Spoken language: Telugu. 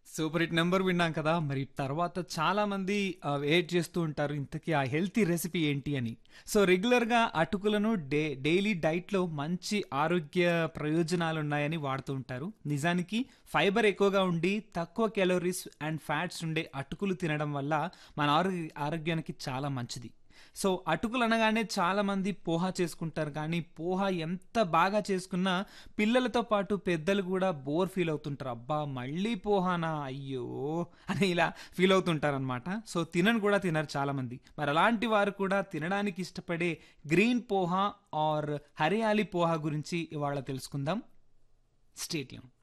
సూపర్ హిట్ నెంబర్ విన్నాం కదా మరి తర్వాత చాలా మంది ఆ, వెయిట్ చేస్తూ ఉంటారు ఇంతకీ ఆ హెల్తీ రెసిపీ ఏంటి అని సో రెగ్యులర్గా అటుకులను డే డైలీ డైట్లో మంచి ఆరోగ్య ప్రయోజనాలు ఉన్నాయని వాడుతూ ఉంటారు నిజానికి ఫైబర్ ఎక్కువగా ఉండి తక్కువ క్యాలోరీస్ అండ్ ఫ్యాట్స్ ఉండే అటుకులు తినడం వల్ల మన ఆరోగ్య ఆరోగ్యానికి చాలా మంచిది సో అటుకులు అనగానే చాలా మంది పోహా చేసుకుంటారు కానీ పోహా ఎంత బాగా చేసుకున్నా పిల్లలతో పాటు పెద్దలు కూడా బోర్ ఫీల్ అవుతుంటారు అబ్బా మళ్ళీ పోహానా అయ్యో అని ఇలా ఫీల్ అవుతుంటారు అనమాట సో తినను కూడా తినరు చాలా మంది మరి అలాంటి వారు కూడా తినడానికి ఇష్టపడే గ్రీన్ పోహా ఆర్ హరియాలి పోహా గురించి ఇవాళ తెలుసుకుందాం స్టేట్యం